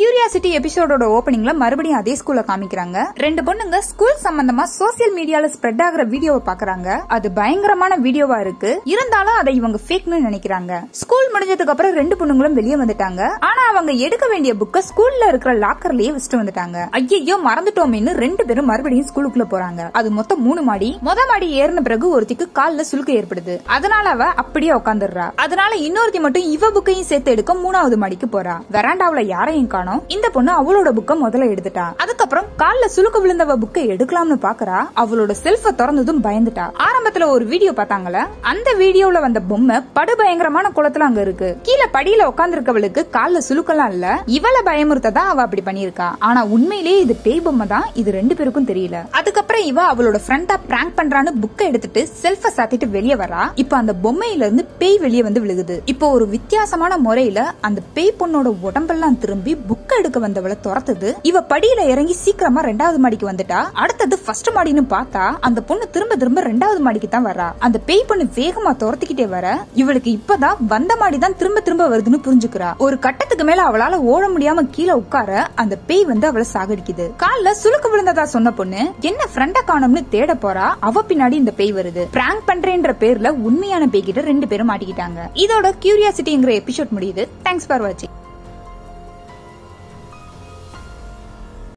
curiosity எபிசோடோட ஓபனிங்ல மறுபடியும் அதே ஸ்கூல்ல காமிக்கிறாங்க ரெண்டு பொண்ணுங்க ஸ்கூல் சம்பந்தமா சோசியல் மீடியால ஸ்ப்ரெட் ஆகுற வீடியோவை பாக்குறாங்க அது பயங்கரமான வீடியோவா இருக்கு இருந்தாலும் அதை இவங்க ஃபேக்னு நினைக்கிறாங்க ஸ்கூல் முடிஞ்சதுக்கு அப்புறம் ரெண்டு பொண்ணுங்களும் வெளியே வந்துட்டாங்க ஆனா அவங்க எடுக்க வேண்டிய புக்க ஸ்கூல்ல இருக்கிற லாக்கர்லயே வச்சுட்டு வந்துட்டாங்க ஐயோ மறந்துட்டோமேன்னு ரெண்டு பேரும் மறுபடியும் ஸ்கூலுக்குள்ள போறாங்க அது மொத்தம் மூணு மாடி மொத மாடி ஏறின பிறகு ஒருத்திக்கு கால்ல சுளுக்கு ஏற்படுது அதனால அவ அப்படியே உட்காந்துடுறா அதனால இன்னொருத்தி மட்டும் இவ புக்கையும் சேர்த்து எடுக்க மூணாவது மாடிக்கு போறா வெராண்டாவுல யாரையும் காணோம் இந்த பொண்ணு அவளோட புக்க முதல்ல எடுத்துட்டா அதுக்கப்புறம் கால்ல சுளுக்கு விழுந்தவ புக்கை எடுக்கலாம்னு பாக்குறா அவளோட செல்ஃப திறந்ததும் பயந்துட்டா ஆரம்பத்துல ஒரு வீடியோ பார்த்தாங்கல்ல அந்த வீடியோல வந்த பொம்மை படுபயங்கரமான குளத்துல அங்க இருக்கு கீழே படியில உட்கார்ந்துருக்கவளுக்கு கால்ல சுளுக்கெல்லாம் இல்ல இவள பயமுறுத்த தான் அவ அப்படி பண்ணிருக்கா ஆனா உண்மையிலேயே இது பேய் பொம்மை தான் இது ரெண்டு பேருக்கும் தெரியல அதுக்கப்புறம் இவ அவளோட ஃப்ரெண்டா பிராங்க் பண்றான்னு புக்கை எடுத்துட்டு செல்ஃப சாத்திட்டு வெளியே வரா இப்ப அந்த பொம்மையில இருந்து பேய் வெளியே வந்து விழுகுது இப்போ ஒரு வித்தியாசமான முறையில அந்த பேய் பொண்ணோட உடம்பெல்லாம் திரும்பி புக் எடுக்க வந்தவளை துரத்துது இவ படியில இறங்கி சீக்கிரமா ரெண்டாவது மாடிக்கு வந்துட்டா அடுத்தது ஃபர்ஸ்ட் மாடின்னு பார்த்தா அந்த பொண்ணு திரும்ப திரும்ப ரெண்டாவது மாடிக்கு தான் வரா அந்த பேய் பொண்ணு வேகமா துரத்திக்கிட்டே வர இவளுக்கு இப்பதான் வந்த மாடி தான் திரும்ப திரும்ப வருதுன்னு புரிஞ்சுக்கிறா ஒரு கட்டத்துக்கு மேல அவளால ஓட முடியாம கீழே உட்கார அந்த பேய் வந்து அவளை சாகடிக்குது கால்ல சுளுக்கு விழுந்ததா சொன்ன பொண்ணு என்ன ஃப்ரெண்ட காணோம்னு தேட போறா அவ பின்னாடி இந்த பேய் வருது பிராங்க் பண்றேன்ற பேர்ல உண்மையான பேய் கிட்ட ரெண்டு பேரும் மாட்டிக்கிட்டாங்க இதோட கியூரியாசிட்டிங்கிற எபிசோட் முடியுது தேங்க்ஸ் ஃபார் வாட்சிங்